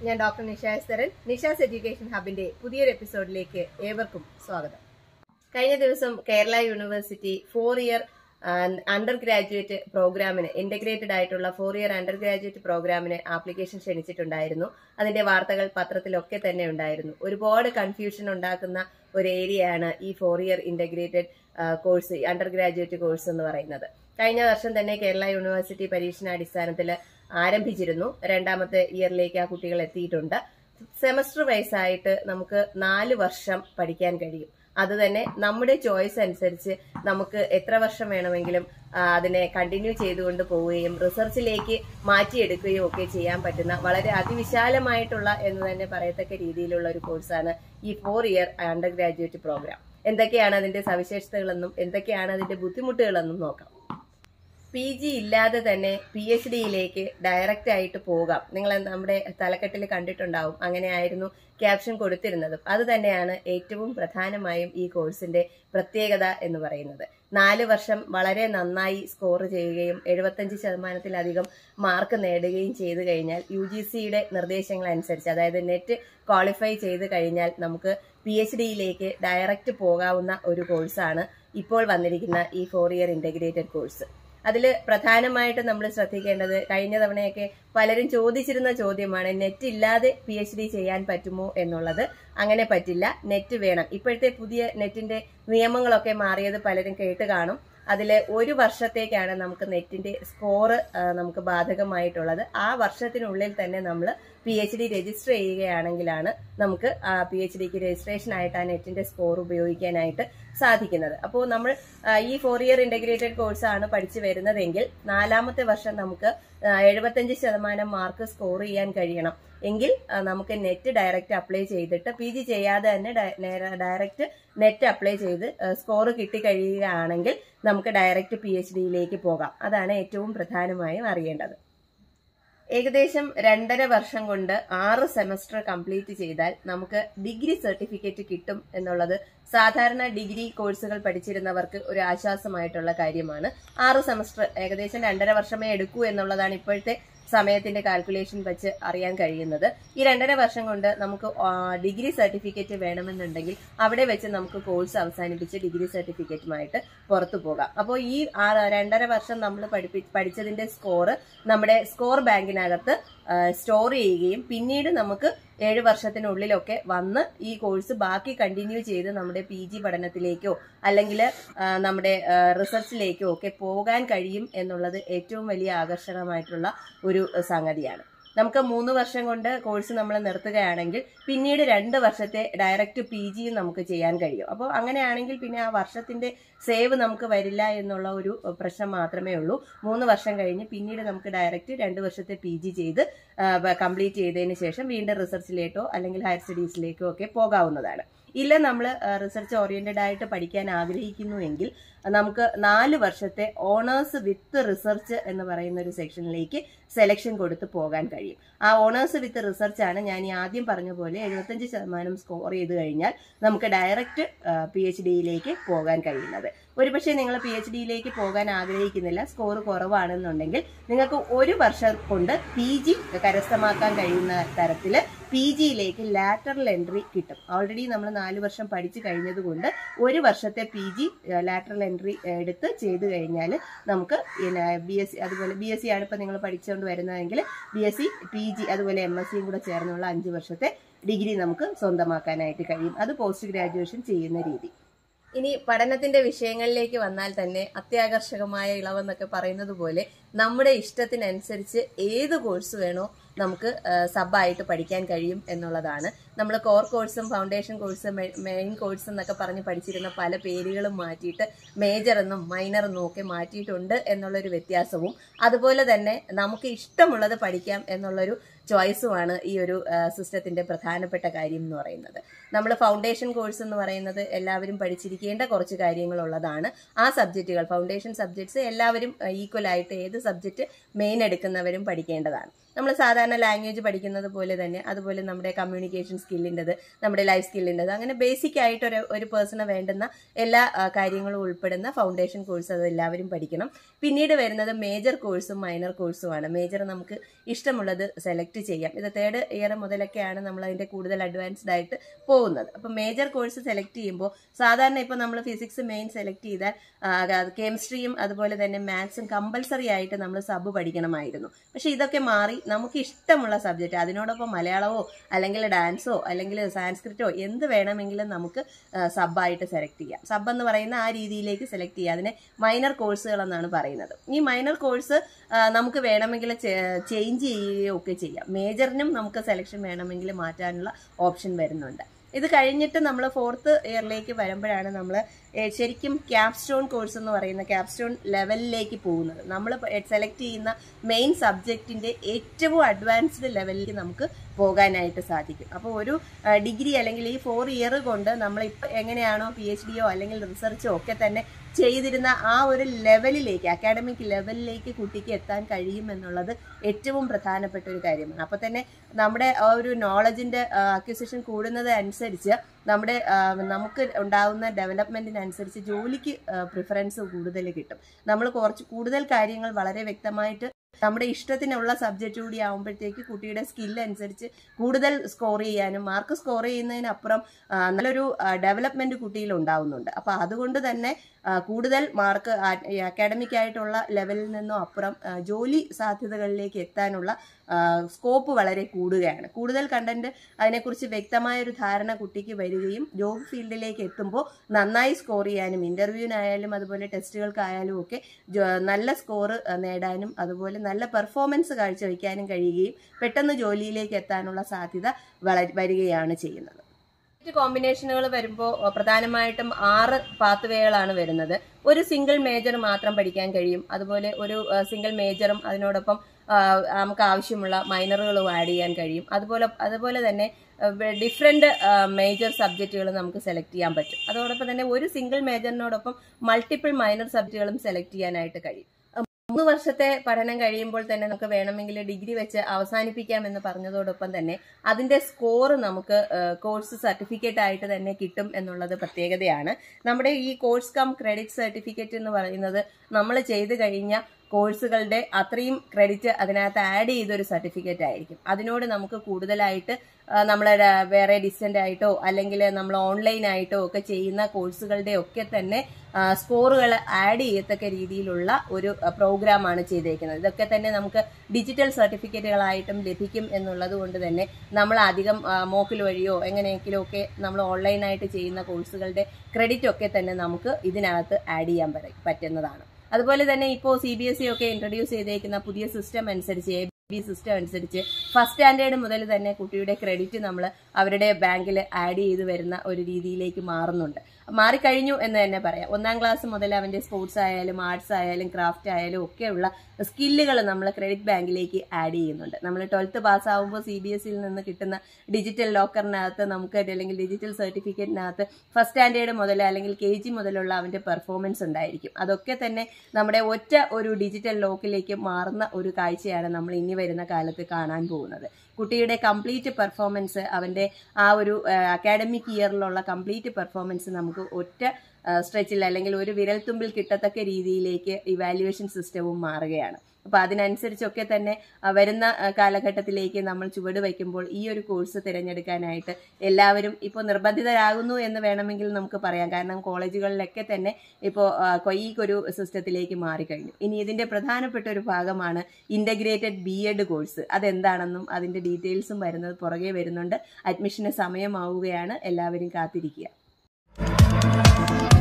ഞാൻ doctor Nisha Estharan Nisha's education ഹബിന്റെ പുതിയൊരു എപ്പിസോഡിലേക്ക് ഏവർക്കും സ്വാഗതം കഴിഞ്ഞ ദിവസം Kerala university four year undergraduate പ്രോഗ്രാമിന് ഇന്റഗ്രേറ്റഡ് ആയിട്ടുള്ള ഫോർ ഇയർ അണ്ടർ ഗ്രാജുവേറ്റ് പ്രോഗ്രാമിന് ആപ്ലിക്കേഷൻ ക്ഷണിച്ചിട്ടുണ്ടായിരുന്നു അതിന്റെ വാർത്തകൾ പത്രത്തിലൊക്കെ തന്നെ ഉണ്ടായിരുന്നു ഒരുപാട് കൺഫ്യൂഷൻ ഉണ്ടാക്കുന്ന ഒരു ഏരിയയാണ് ഈ four year integrated course undergraduate course എന്ന് പറയുന്നത് കഴിഞ്ഞ വർഷം തന്നെ കേരള യൂണിവേഴ്സിറ്റി പരീക്ഷണാടിസ്ഥാനത്തിൽ ആരംഭിച്ചിരുന്നു രണ്ടാമത്തെ ഇയറിലേക്ക് ആ കുട്ടികൾ എത്തിയിട്ടുണ്ട് സെമസ്റ്റർ വൈസ് ആയിട്ട് നമുക്ക് നാല് വർഷം പഠിക്കാൻ കഴിയും അത് തന്നെ നമ്മുടെ ചോയ്സ് അനുസരിച്ച് നമുക്ക് എത്ര വർഷം വേണമെങ്കിലും ആ, അതിനെ കണ്ടിന്യൂ ചെയ്തുകൊണ്ട് പോവുകയും റിസർച്ചിലേക്ക് മാറ്റിയെടുക്കുകയും ഒക്കെ ചെയ്യാൻ പറ്റുന്ന വളരെ അതിവിശാലമായിട്ടുള്ള എന്ന് തന്നെ പറയത്തക്ക രീതിയിലുള്ള ഒരു കോഴ്സാണ് ഈ four year undergraduate program എന്തൊക്കെയാണ് അതിന്റെ സവിശേഷതകളെന്നും എന്തൊക്കെയാണ് അതിന്റെ ബുദ്ധിമുട്ടുകളെന്നും നോക്കാം പി ജി ഇല്ലാതെ തന്നെ പി എച്ച് ഡിയിലേക്ക് ഡയറക്റ്റ് ആയിട്ട് പോകാം നിങ്ങൾ നമ്മുടെ തലക്കെട്ടിൽ കണ്ടിട്ടുണ്ടാവും അങ്ങനെയായിരുന്നു ക്യാപ്ഷൻ കൊടുത്തിരുന്നതും അത് തന്നെയാണ് ഏറ്റവും പ്രധാനമായും ഈ കോഴ്സിന്റെ പ്രത്യേകത എന്ന് പറയുന്നത് നാല് വർഷം വളരെ നന്നായി സ്കോർ ചെയ്യുകയും എഴുപത്തഞ്ച് ശതമാനത്തിലധികം മാർക്ക് നേടുകയും ചെയ്തു കഴിഞ്ഞാൽ യു ജി സിയുടെ നിർദ്ദേശങ്ങൾ അനുസരിച്ച് അതായത് നെറ്റ് ക്വാളിഫൈ ചെയ്ത് കഴിഞ്ഞാൽ നമുക്ക് പി എച്ച് ഡിയിലേക്ക് ഡയറക്റ്റ് പോകാവുന്ന ഒരു കോഴ്സാണ് ഇപ്പോൾ വന്നിരിക്കുന്ന ഈ ഫോർ ഇയർ ഇന്റഗ്രേറ്റഡ് കോഴ്സ് അതിൽ പ്രധാനമായിട്ട് നമ്മൾ ശ്രദ്ധിക്കേണ്ടത് കഴിഞ്ഞ തവണയൊക്കെ പലരും ചോദിച്ചിരുന്ന ചോദ്യമാണ് നെറ്റ് ഇല്ലാതെ പി എച്ച് ഡി ചെയ്യാൻ പറ്റുമോ എന്നുള്ളത് അങ്ങനെ പറ്റില്ല നെറ്റ് വേണം ഇപ്പോഴത്തെ പുതിയ നെറ്റിന്റെ നിയമങ്ങളൊക്കെ മാറിയത് പലരും കേട്ട് കാണും അതിൽ ഒരു വർഷത്തേക്കാണ് നമുക്ക് നെറ്റിന്റെ സ്കോർ നമുക്ക് ബാധകമായിട്ടുള്ളത് ആ വർഷത്തിനുള്ളിൽ തന്നെ നമ്മൾ പി എച്ച് ഡി രജിസ്റ്റർ ചെയ്യുകയാണെങ്കിലാണ് നമുക്ക് പി എച്ച് ഡിക്ക് രജിസ്ട്രേഷൻ ആയിട്ട് ആ നെറ്റിന്റെ സ്കോർ ഉപയോഗിക്കാനായിട്ട് സാധിക്കുന്നത് അപ്പോൾ നമ്മൾ ആ, ഈ ഫോർ ഇയർ ഇന്റഗ്രേറ്റഡ് കോഴ്സ് ആണ് പഠിച്ചു വരുന്നതെങ്കിൽ നാലാമത്തെ വർഷം നമുക്ക് എഴുപത്തഞ്ച് ശതമാനം മാർക്ക് സ്കോർ ചെയ്യാൻ കഴിയണം എങ്കിൽ ആ, നമുക്ക് നെറ്റ് ഡയറക്റ്റ് അപ്ലൈ ചെയ്തിട്ട് പി ജി ചെയ്യാതെ തന്നെ ഡയറക്റ്റ് നെറ്റ് അപ്ലൈ ചെയ്ത് സ്കോർ കിട്ടിക്കഴിയുകയാണെങ്കിൽ നമുക്ക് ഡയറക്റ്റ് പി എച്ച് ഡിയിലേക്ക് പോകാം അതാണ് ഏറ്റവും പ്രധാനമായും അറിയേണ്ടത് ഏകദേശം രണ്ടര വർഷം കൊണ്ട് ആറ് സെമസ്റ്റർ കംപ്ലീറ്റ് ചെയ്താൽ നമുക്ക് ഡിഗ്രി സർട്ടിഫിക്കറ്റ് കിട്ടും എന്നുള്ളത് സാധാരണ ഡിഗ്രി കോഴ്സുകൾ പഠിച്ചിരുന്നവർക്ക് ഒരു ആശ്വാസമായിട്ടുള്ള കാര്യമാണ് ആറ് സെമസ്റ്റർ ഏകദേശം രണ്ടര വർഷമേ എടുക്കൂ എന്നുള്ളതാണ് ഇപ്പോഴത്തെ സമയത്തിന്റെ കാൽക്കുലേഷൻ വെച്ച് അറിയാൻ കഴിയുന്നത് ഈ രണ്ടര വർഷം കൊണ്ട് നമുക്ക് ആ, ഡിഗ്രി സർട്ടിഫിക്കറ്റ് വേണമെന്നുണ്ടെങ്കിൽ അവിടെ വെച്ച് നമുക്ക് കോഴ്സ് അവസാനിപ്പിച്ച് ഡിഗ്രി സർട്ടിഫിക്കറ്റുമായിട്ട് പുറത്തു പോകാം അപ്പോൾ ഈ ആ രണ്ടര വർഷം നമ്മൾ പഠിപ്പി പഠിച്ചതിന്റെ സ്കോർ നമ്മുടെ സ്കോർ ബാങ്കിനകത്ത് സ്റ്റോർ ചെയ്യുകയും പിന്നീട് നമുക്ക് ഏഴ് വർഷത്തിനുള്ളിലൊക്കെ വന്ന് ഈ കോഴ്സ് ബാക്കി കണ്ടിന്യൂ ചെയ്ത് നമ്മുടെ പി ജി പഠനത്തിലേക്കോ അല്ലെങ്കിൽ നമ്മുടെ റിസർച്ചിലേക്കോ ഒക്കെ പോകാൻ കഴിയും എന്നുള്ളത് ഏറ്റവും വലിയ ആകർഷകമായിട്ടുള്ള ഒരു അഹ്, സംഗതിയാണ് നമുക്ക് മൂന്ന് വർഷം കൊണ്ട് കോഴ്സ് നമ്മൾ നിർത്തുകയാണെങ്കിൽ പിന്നീട് രണ്ട് വർഷത്തെ ഡയറക്റ്റ് പി ജിയും നമുക്ക് ചെയ്യാൻ കഴിയും അപ്പോൾ അങ്ങനെയാണെങ്കിൽ പിന്നെ ആ വർഷത്തിന്റെ സേവ് നമുക്ക് വരില്ല എന്നുള്ള ഒരു അഹ്, പ്രശ്നം മാത്രമേ ഉള്ളൂ മൂന്ന് വർഷം കഴിഞ്ഞ് പിന്നീട് നമുക്ക് ഡയറക്റ്റ് രണ്ട് വർഷത്തെ പി ജി ചെയ്ത് കംപ്ലീറ്റ് ചെയ്തതിന് ശേഷം വീണ്ടും റിസർച്ചിലേക്കോ അല്ലെങ്കിൽ ഹയർ സ്റ്റഡീസിലേക്കോ ഒക്കെ പോകാവുന്നതാണ് ഇല്ല നമ്മൾ റിസർച്ച് ഓറിയന്റഡ് ആയിട്ട് പഠിക്കാൻ ആഗ്രഹിക്കുന്നുവെങ്കിൽ നമുക്ക് നാല് വർഷത്തെ ഓണേഴ്സ് വിത്ത് റിസർച്ച് എന്ന് പറയുന്ന ഒരു സെക്ഷനിലേക്ക് സെലക്ഷൻ കൊടുത്ത് പോകാൻ കഴിയും ആ ഓണേഴ്സ് വിത്ത് റിസർച്ച് ആണ് ഞാൻ ഈ ആദ്യം പറഞ്ഞ പോലെ എഴുപത്തഞ്ച് ശതമാനം സ്കോർ ചെയ്ത് കഴിഞ്ഞാൽ നമുക്ക് ഡയറക്റ്റ് പി എച്ച് ഡിയിലേക്ക് പോകാൻ കഴിയുന്നത് ഒരുപക്ഷെ നിങ്ങൾ പി എച്ച് ഡിയിലേക്ക് പോകാൻ ആഗ്രഹിക്കുന്നില്ല സ്കോർ കുറവാണെന്നുണ്ടെങ്കിൽ നിങ്ങൾക്ക് ഒരു വർഷം കൊണ്ട് പി ജി കരസ്ഥമാക്കാൻ കഴിയുന്ന തരത്തിൽ പി ജിയിലേക്ക് ലാറ്ററൽ എൻട്രി കിട്ടും ഓൾറെഡി നമ്മൾ നാല് വർഷം പഠിച്ചു കഴിഞ്ഞതുകൊണ്ട് ഒരു വർഷത്തെ പി ജി ലാറ്ററൽ എൻട്രി എടുത്ത് ചെയ്തു കഴിഞ്ഞാൽ നമുക്ക് ബി എസ് സി അതുപോലെ ബി എസ് സി ആണ് ഇപ്പോൾ നിങ്ങൾ പഠിച്ചുകൊണ്ട് വരുന്നതെങ്കിൽ B S C P G അതുപോലെ എം എസ് സിയും കൂടെ ചേർന്നുള്ള അഞ്ച് വർഷത്തെ ഡിഗ്രി നമുക്ക് സ്വന്തമാക്കാനായിട്ട് കഴിയും അത് പോസ്റ്റ് ഗ്രാജുവേഷൻ ചെയ്യുന്ന രീതി ഇനി പഠനത്തിന്റെ വിഷയങ്ങളിലേക്ക് വന്നാൽ തന്നെ അത്യാകർഷകമായ ഇളവെന്നൊക്കെ പറയുന്നത് പോലെ നമ്മുടെ ഇഷ്ടത്തിനനുസരിച്ച് ഏത് കോഴ്സ് വേണോ നമുക്ക് സബായിട്ട് പഠിക്കാൻ കഴിയും എന്നുള്ളതാണ് നമ്മൾ കോർ കോഴ്സും ഫൗണ്ടേഷൻ കോഴ്സും മെയിൻ കോഴ്സ് എന്നൊക്കെ പറഞ്ഞ് പഠിച്ചിരുന്ന പല പേരുകളും മാറ്റിയിട്ട് മേജർ എന്നും മൈനർ എന്നും ഒക്കെ മാറ്റിയിട്ടുണ്ട് എന്നുള്ളൊരു വ്യത്യാസവും അതുപോലെ തന്നെ നമുക്ക് ഇഷ്ടമുള്ളത് പഠിക്കാം എന്നുള്ളൊരു ചോയ്സുമാണ് ഈ ഒരു സിസ്റ്റത്തിന്റെ പ്രധാനപ്പെട്ട കാര്യം എന്ന് പറയുന്നത് നമ്മൾ ഫൗണ്ടേഷൻ കോഴ്സ് എന്ന് പറയുന്നത് എല്ലാവരും പഠിച്ചിരിക്കേണ്ട കുറച്ച് കാര്യങ്ങളുള്ളതാണ് ആ സബ്ജക്റ്റുകൾ ഫൗണ്ടേഷൻ സബ്ജക്ട്സ് എല്ലാവരും ഈക്വൽ ആയിട്ട് ഏത് സബ്ജക്റ്റ് മെയിൻ എടുക്കുന്നവരും പഠിക്കേണ്ടതാണ് നമ്മൾ സാധാരണ ലാംഗ്വേജ് പഠിക്കുന്നത് പോലെ തന്നെ അതുപോലെ നമ്മുടെ കമ്മ്യൂണിക്കേഷൻ സ്കില്ലിൻ്റെത് നമ്മുടെ ലൈഫ് സ്കില്ലിൻ്റെത് അങ്ങനെ ബേസിക് ആയിട്ട് ഒരു ഒരു പേഴ്സണ് വേണ്ടുന്ന എല്ലാ ആ, കാര്യങ്ങളും ഉൾപ്പെടുന്ന ഫൗണ്ടേഷൻ കോഴ്സ് അത് എല്ലാവരും പഠിക്കണം പിന്നീട് വരുന്നത് മേജർ കോഴ്സും മൈനർ കോഴ്സുമാണ് മേജർ നമുക്ക് ഇഷ്ടമുള്ളത് സെലക്ട് ചെയ്യാം ഇത് തേർഡ് ഇയർ മുതലൊക്കെയാണ് നമ്മൾ അതിന്റെ കൂടുതൽ അഡ്വാൻസ്ഡ് ആയിട്ട് പോകുന്നത് അപ്പം മേജർ കോഴ്സ് സെലക്ട് ചെയ്യുമ്പോൾ സാധാരണ ഇപ്പോൾ നമ്മൾ ഫിസിക്സ് മെയിൻ സെലക്ട് ചെയ്താൽ കെമിസ്ട്രിയും അതുപോലെ തന്നെ മാത്സും കമ്പൽസറി ആയിട്ട് നമ്മൾ സബ് പഠിക്കണമായിരുന്നു പക്ഷെ ഇതൊക്കെ മാറി നമുക്ക് ഇഷ്ടമുള്ള സബ്ജക്റ്റ് അതിനോടൊപ്പം മലയാളമോ അല്ലെങ്കിൽ ഡാൻസോ അല്ലെങ്കിൽ സാൻസ്ക്രിറ്റോ എന്ത് വേണമെങ്കിലും നമുക്ക് സബായിട്ട് സെലക്ട് ചെയ്യാം സബ് എന്ന് പറയുന്ന ആ രീതിയിലേക്ക് സെലക്ട് ചെയ്യുക അതിനെ മൈനർ കോഴ്സുകൾ എന്നാണ് പറയുന്നത് ഈ മൈനർ കോഴ്സ് നമുക്ക് വേണമെങ്കിൽ ചേഞ്ച് ചെയ്യുകയോ ഒക്കെ ചെയ്യാം മേജറിനും നമുക്ക് സെലക്ഷൻ വേണമെങ്കിൽ മാറ്റാനുള്ള ഓപ്ഷൻ വരുന്നുണ്ട് ഇത് കഴിഞ്ഞിട്ട് നമ്മൾ ഫോർത്ത് ഇയറിലേക്ക് വരുമ്പോഴാണ് നമ്മൾ ശരിക്കും ക്യാപ്സ്റ്റോൺ കോഴ്സ് എന്ന് പറയുന്ന ക്യാപ്സ്റ്റോൺ ലെവലിലേക്ക് പോകുന്നത് നമ്മൾ സെലക്ട് ചെയ്യുന്ന മെയിൻ സബ്ജക്റ്റിന്റെ ഏറ്റവും അഡ്വാൻസ്ഡ് ലെവലിലേക്ക് നമുക്ക് പോകാനായിട്ട് സാധിക്കും അപ്പോൾ ഒരു ഡിഗ്രി അല്ലെങ്കിൽ ഈ ഫോർ ഇയർ കൊണ്ട് നമ്മൾ ഇപ്പോൾ എങ്ങനെയാണോ പി എച്ച് ഡിയോ അല്ലെങ്കിൽ റിസർച്ചോ ഒക്കെ തന്നെ ചെയ്തിരുന്ന ആ ഒരു ലെവലിലേക്ക് അക്കാഡമിക് ലെവലിലേക്ക് കുട്ടിക്ക് എത്താൻ കഴിയും എന്നുള്ളത് ഏറ്റവും പ്രധാനപ്പെട്ട ഒരു കാര്യമാണ് അപ്പോൾ തന്നെ നമ്മുടെ ആ ഒരു നോളജിന്റെ അക്വിസിഷൻ കൂടുന്നത് അനുസരിച്ച് നമ്മുടെ ആ, നമുക്ക് ഉണ്ടാകുന്ന ഡെവലപ്മെന്റിനനുസരിച്ച് ജോലിക്ക് പ്രിഫറൻസ് കൂടുതൽ കിട്ടും നമ്മൾ കുറച്ച് കൂടുതൽ കാര്യങ്ങൾ വളരെ വ്യക്തമായിട്ട് നമ്മുടെ ഇഷ്ടത്തിനുള്ള സബ്ജക്റ്റ് കൂടി ആകുമ്പോഴത്തേക്ക് കുട്ടിയുടെ സ്കില്ല് അനുസരിച്ച് കൂടുതൽ സ്കോർ ചെയ്യാനും മാർക്ക് സ്കോർ ചെയ്യുന്നതിനപ്പുറം ആ, നല്ലൊരു ഡെവലപ്മെന്റ് കുട്ടിയിൽ ഉണ്ടാവുന്നുണ്ട് അപ്പൊ അതുകൊണ്ട് തന്നെ ആ, കൂടുതൽ മാർക്ക് അക്കാഡമിക് ആയിട്ടുള്ള ലെവലിൽ നിന്നും അപ്പുറം ആ, ജോലി സാധ്യതകളിലേക്ക് എത്താനുള്ള സ്കോപ്പ് വളരെ കൂടുകയാണ് കൂടുതൽ കണ്ടന്റ് അതിനെക്കുറിച്ച് വ്യക്തമായ ഒരു ധാരണ കുട്ടിക്ക് വരികയും ജോബ് ഫീൽഡിലേക്ക് എത്തുമ്പോൾ നന്നായി സ്കോർ ചെയ്യാനും ഇന്റർവ്യൂവിനായാലും അതുപോലെ ടെസ്റ്റുകൾക്കായാലും ഒക്കെ ജോ- നല്ല സ്കോർ നേടാനും അതുപോലെ നല്ല പെർഫോമൻസ് കാഴ്ചവെക്കാനും കഴിയുകയും പെട്ടെന്ന് ജോലിയിലേക്ക് എത്താനുള്ള സാധ്യത വള- വരികയാണ് ചെയ്യുന്നത് കോമ്പിനേഷനുകൾ വരുമ്പോൾ പ്രധാനമായിട്ടും ആറ് പാത്വേകളാണ് വരുന്നത് ഒരു സിംഗിൾ മേജർ മാത്രം പഠിക്കാൻ കഴിയും അതുപോലെ ഒരു സിംഗിൾ മേജറും അതിനോടൊപ്പം ആ, നമുക്ക് ആവശ്യമുള്ള മൈനറുകളും ആഡ് ചെയ്യാൻ കഴിയും അതുപോലെ അതുപോലെ തന്നെ ഡിഫറെന്റ് മേജർ സബ്ജക്റ്റുകൾ നമുക്ക് സെലക്ട് ചെയ്യാൻ പറ്റും അതോടൊപ്പം തന്നെ ഒരു സിംഗിൾ മേജറിനോടൊപ്പം മൾട്ടിപ്പിൾ മൈനർ സബ്ജക്റ്റുകളും സെലക്ട് ചെയ്യാനായിട്ട് കഴിയും മൂന്ന് വർഷത്തെ പഠനം കഴിയുമ്പോൾ തന്നെ നമുക്ക് വേണമെങ്കിൽ ഡിഗ്രി വെച്ച് അവസാനിപ്പിക്കാം എന്ന് പറഞ്ഞതോടൊപ്പം തന്നെ അതിന്റെ സ്കോർ നമുക്ക് കോഴ്സ് സർട്ടിഫിക്കറ്റ് ആയിട്ട് തന്നെ കിട്ടും എന്നുള്ളത് പ്രത്യേകതയാണ് നമ്മുടെ ഈ കോഴ്സ് കം ക്രെഡിറ്റ് സർട്ടിഫിക്കറ്റ് എന്ന് പറയുന്നത് നമ്മൾ ചെയ്ത് കഴിഞ്ഞ കോഴ്സുകളുടെ അത്രയും ക്രെഡിറ്റ് അതിനകത്ത് ആഡ് ചെയ്തൊരു സർട്ടിഫിക്കറ്റ് ആയിരിക്കും അതിനോട് നമുക്ക് കൂടുതലായിട്ട് നമ്മൾ വേറെ ഡിസ്റ്റന്റ് ആയിട്ടോ അല്ലെങ്കിൽ നമ്മൾ ഓൺലൈൻ ആയിട്ടോ ഒക്കെ ചെയ്യുന്ന കോഴ്സുകളുടെ ഒക്കെ തന്നെ സ്കോറുകൾ ആഡ് ചെയ്യത്തക്ക രീതിയിലുള്ള ഒരു പ്രോഗ്രാമാണ് ചെയ്തേക്കുന്നത് ഇതൊക്കെ തന്നെ നമുക്ക് ഡിജിറ്റൽ സർട്ടിഫിക്കറ്റുകളായിട്ടും ലഭിക്കും എന്നുള്ളത് കൊണ്ട് തന്നെ നമ്മൾ അധികം മോക്കിൽ വഴിയോ എങ്ങനെയെങ്കിലും ഒക്കെ നമ്മൾ ഓൺലൈനായിട്ട് ചെയ്യുന്ന കോഴ്സുകളുടെ ക്രെഡിറ്റ് ഒക്കെ തന്നെ നമുക്ക് ഇതിനകത്ത് ആഡ് ചെയ്യാൻ പറ്റ- പറ്റുന്നതാണ് അതുപോലെ തന്നെ ഇപ്പോൾ സി ബി എസ് ഇ ഒക്കെ ഇൻട്രൊഡ്യൂസ് ചെയ്തേക്കുന്ന പുതിയ സിസ്റ്റം അനുസരിച്ച് എ ബി സിസ്റ്റം അനുസരിച്ച് ഫസ്റ്റ് സ്റ്റാൻഡേർഡ് മുതൽ തന്നെ കുട്ടിയുടെ ക്രെഡിറ്റ് നമ്മൾ അവരുടെ ബാങ്കിൽ ആഡ് ചെയ്ത് വരുന്ന ഒരു രീതിയിലേക്ക് മാറുന്നുണ്ട് മാറിക്കഴിഞ്ഞു എന്ന് തന്നെ പറയാം ഒന്നാം ക്ലാസ് മുതൽ അവന്റെ സ്പോർട്സ് ആയാലും ആർട്സ് ആയാലും ക്രാഫ്റ്റ് ആയാലും ഒക്കെയുള്ള സ്കില്ലുകൾ നമ്മൾ ക്രെഡിറ്റ് ബാങ്കിലേക്ക് ആഡ് ചെയ്യുന്നുണ്ട് നമ്മൾ ട്വൽത്ത് പാസ്സാവുമ്പോൾ സി ബി എസ് സിയിൽ നിന്ന് കിട്ടുന്ന ഡിജിറ്റൽ ലോക്കറിനകത്ത് നമുക്ക് അല്ലെങ്കിൽ ഡിജിറ്റൽ സർട്ടിഫിക്കറ്റിനകത്ത് ഫസ്റ്റ് സ്റ്റാൻഡേർഡ് മുതൽ അല്ലെങ്കിൽ കെ ജി മുതലുള്ള അവന്റെ പെർഫോമൻസ് ഉണ്ടായിരിക്കും അതൊക്കെ തന്നെ നമ്മുടെ ഒറ്റ ഒരു ഡിജിറ്റൽ ലോക്കിലേക്ക് മാറുന്ന ഒരു കാഴ്ചയാണ് നമ്മൾ ഇനി വരുന്ന കാലത്ത് കാണാൻ പോകുന്നത് കുട്ടിയുടെ കംപ്ലീറ്റ് പെർഫോമൻസ് അവന്റെ ആ ഒരു അക്കാഡമിക് ഇയറിലുള്ള കംപ്ലീറ്റ് പെർഫോമൻസ് നമുക്ക് ഒറ്റ സ്ട്രെച്ചിൽ അല്ലെങ്കിൽ ഒരു വിരൽത്തുമ്പിൽ കിട്ടത്തക്ക രീതിയിലേക്ക് ഇവാലുവേഷൻ സിസ്റ്റവും മാറുകയാണ് അപ്പൊ അതിനനുസരിച്ചൊക്കെ തന്നെ ആ, വരുന്ന ആ, കാലഘട്ടത്തിലേക്ക് നമ്മൾ ചുവട് വയ്ക്കുമ്പോൾ ഈ ഒരു കോഴ്സ് തിരഞ്ഞെടുക്കാനായിട്ട് എല്ലാവരും ഇപ്പോൾ നിർബന്ധിതരാകുന്നു എന്ന് വേണമെങ്കിൽ നമുക്ക് പറയാം കാരണം കോളേജുകളിലൊക്കെ തന്നെ ഇപ്പോൾ ഈ ഒരു സിസ്റ്റത്തിലേക്ക് മാറിക്കഴിഞ്ഞു ഇനി ഇതിന്റെ പ്രധാനപ്പെട്ട ഒരു ഭാഗമാണ് ഇന്റഗ്രേറ്റഡ് ബി എഡ് കോഴ്സ് അതെന്താണെന്നും അതിന്റെ ഡീറ്റെയിൽസും വരുന്നത് പുറകെ വരുന്നുണ്ട് അഡ്മിഷന് സമയമാവുകയാണ് എല്ലാവരും കാത്തിരിക്കുക